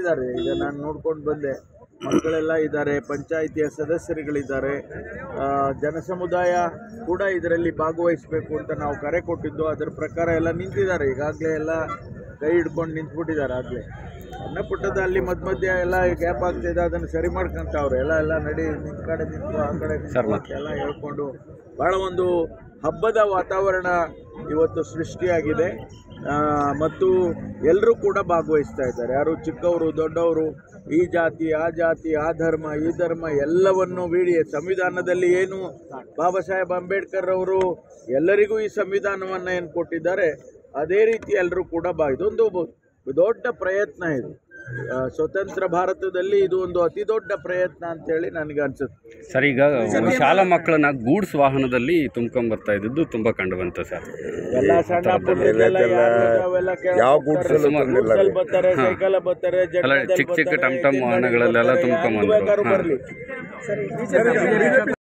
ನಿಂತಿದ್ದಾರೆ ಈಗ ನಾನು ನೋಡ್ಕೊಂಡು ಬಂದೆ ಮಕ್ಕಳೆಲ್ಲ ಇದ್ದಾರೆ ಪಂಚಾಯಿತಿಯ ಸದಸ್ಯರುಗಳಿದ್ದಾರೆ ಆ, ಜನಸಮುದಾಯ ಕೂಡ ಇದರಲ್ಲಿ ಭಾಗವಹಿಸಬೇಕು ಅಂತ ನಾವು ಕರೆ ಕೊಟ್ಟಿದ್ದು ಅದರ ಪ್ರಕಾರ ಎಲ್ಲ ನಿಂತಿದ್ದಾರೆ ಈಗಾಗಲೇ ಎಲ್ಲ ಕೈ ಹಿಡ್ಕೊಂಡು ನಿಂತ್ಬಿಟ್ಟಿದ್ದಾರೆ ಆಗಲೇ ಸಣ್ಣ ಪುಟ್ಟದ ಅಲ್ಲಿ ಮಧ್ಯ ಮಧ್ಯ ಎಲ್ಲ ಗ್ಯಾಪ್ ಆಗ್ತಿದೆ ಅದನ್ನು ಸರಿ ಮಾಡ್ಕೊಂತವ್ರೆ ಎಲ್ಲ ಎಲ್ಲ ನಡಿ ನಿಂತ ಕಡೆ ನಿಂತು ಆ ಕಡೆ ನಿಂತು ಅಂತ ಎಲ್ಲ ಹೇಳ್ಕೊಂಡು ಭಾಳ ಒಂದು ಹಬ್ಬದ ವಾತಾವರಣ ಇವತ್ತು ಸೃಷ್ಟಿಯಾಗಿದೆ ಆ, ಮತ್ತು ಎಲ್ಲರೂ ಕೂಡ ಭಾಗವಹಿಸ್ತಾ ಇದ್ದಾರೆ ಯಾರು ಚಿಕ್ಕವರು ದೊಡ್ಡವರು ಈ ಜಾತಿ ಆ ಜಾತಿ ಆ ಧರ್ಮ ಈ ಧರ್ಮ ಎಲ್ಲವನ್ನು ಬಿಡಿ ಸಂವಿಧಾನದಲ್ಲಿ ಏನು ಬಾಬಾ ಸಾಹೇಬ್ ಅಂಬೇಡ್ಕರ್ ಅವರು ಎಲ್ಲರಿಗೂ ಈ ಸಂವಿಧಾನವನ್ನು ಏನು ಕೊಟ್ಟಿದ್ದಾರೆ ಅದೇ ರೀತಿ ಎಲ್ಲರೂ ಕೂಡ ಬಾ ಇದೊಂದು ಬ- ದೊಡ್ಡ ಪ್ರಯತ್ನ ಇದು ಆ, ಸ್ವತಂತ್ರ ಭಾರತದಲ್ಲಿ ಇದು ಒಂದು ಅತಿ ದೊಡ್ಡ ಪ್ರಯತ್ನ ಅಂತೇಳಿ ನನಗೆ ಅನ್ಸುತ್ತೆ ಸರ್ ಈಗ ಶಾಲಾ ಮಕ್ಕಳನ್ನ ಗೂಡ್ಸ್ ವಾಹನದಲ್ಲಿ ತುಂಬ್ಕೊಂಡ್ ಬರ್ತಾ ಇದ್ದದ್ದು ತುಂಬಾ ಕಂಡು ಬಂತು ಸರ್ ಎಲ್ಲ ಸಣ್ಣ ಪುಟ್ಟದೆಲ್ಲ ಯಾರು ಅವೆಲ್ಲ ಕೇಳಕ್ ಯಾವ ಹೋಗ್ತಾರೆ. ಗೂಡ್ಸಲ್ಲೂ ಗೂಡ್ಸಲ್ಲಿ ತಂದಿಲ್ಲ ಬರ್ತಾರೆ ಸೈಕಲ್ ಬರ್ತಾರೆ ಜಟ್ಕಾದಲ್ಲಿ ಚಿಕ್ಕ ಚಿಕ್ಕ ಬರ್ತಾರೆ, ಟಮ್ ಟಮ್ ಎತ್ತಿನ ಗಾಡಿಯಲ್ಲಿ ವಾಹನಗಳಲ್ಲೆಲ್ಲ ಬರ್ತಾರೆ, ತುಂಬ್ಕೊಂಡ್ ಯಾರು ಬೇಕಾದ್ರೂ ಬಂದ್ರು. ಬರ್ಲಿ